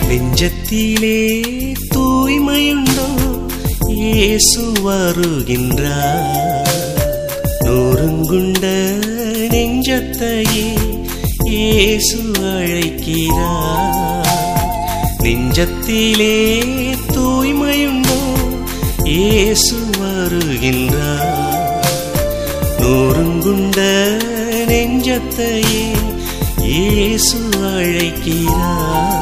நெஞ்சத்திலே தூய்மையுண்டோ இயேசு வருகின்றார் நொறுங்குண்ட நெஞ்சத்தையே இயேசு அழைக்கிறார் நெஞ்சத்திலே தூய்மையுண்டோ இயேசு வருகின்றார் நொறுங்குண்ட நெஞ்சத்தையே இயேசு அழைக்கிறார்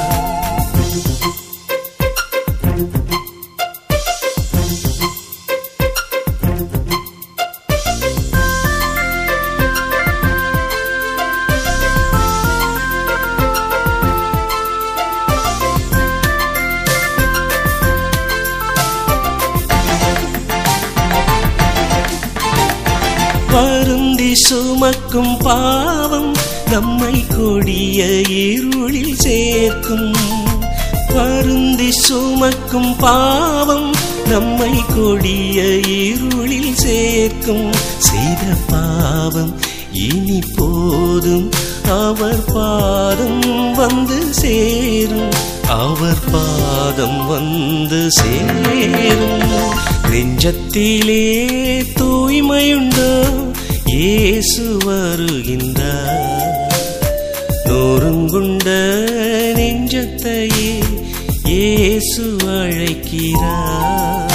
வருந்தி சுமக்கும் பாவம் நம்மை கொடிய இருளில் சேர்க்கும் வருந்தி சுமக்கும் பாவம் நம்மை கொடிய இருளில் சேர்க்கும் செய்த பாவம் இனி போதும் அவர் பாதம் வந்து சேரும் அவர் பாதம் வந்து சேரும் நெஞ்சத்திலே தூய்மையுண்டோ இயேசு வருகின்றார் நொறுங்குண்ட நெஞ்சத்தையே இயேசு அழைக்கிறார்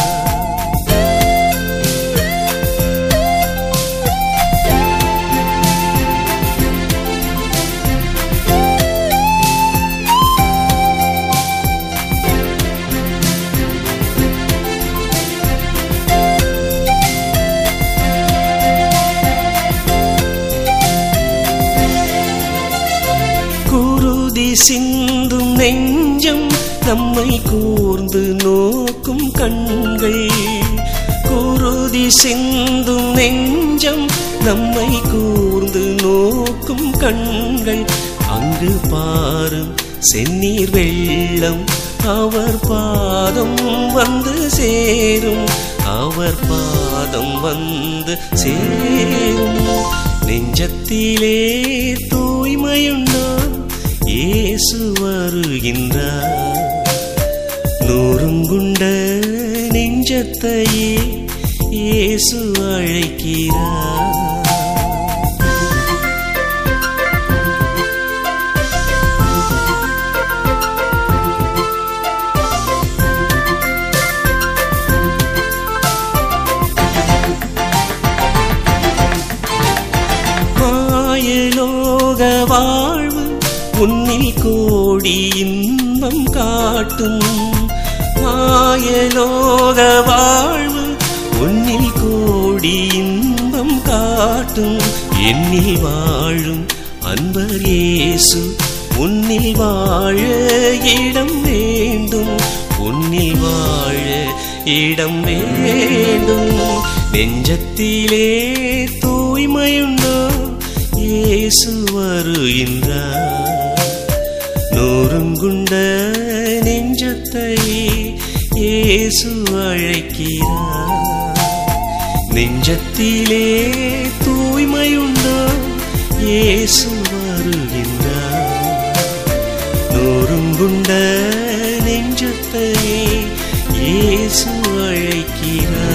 குருதி சிந்தும் நெஞ்சம் நம்மை கூர்ந்து நோக்கும் கண்கள் குருதி சிந்தும் நெஞ்சம் நம்மை கூர்ந்து நோக்கும் கண்கள் அங்கு பாரும் செந்நீர் வெள்ளம் அவர் பாதம் வந்து சேரும் அவர் பாதம் வந்து சேரும் நெஞ்சத்திலே தூய்மையுண்டோ இயேசு வருகின்றார் நூறுங்குண்ட நெஞ்சத்தையே இயேசு அழைக்கிறார் மாயலோக வாழ்வு உன்னில் கோடி இன்பம் காட்டும் மாயலோக வாழ்வு உன்னில் கோடி இன்பம் காட்டும் எண்ணில் வாழும் அன்பர் இயேசு உன்னில் வாழ இடம் வேண்டும் உன்னில் வாழ இடம் வேண்டும் நெஞ்சத்திலே தூய்மையுண்டோ இயேசு வருகின்றார் நொறுங்குண்ட நெஞ்சத்தையே இயேசு அழைக்கிறார் நெஞ்சத்திலே தூய்மையுண்டோ இயேசு வருகின்றார் நொறுங்குண்ட நெஞ்சத்தையே இயேசு அழைக்கிறார்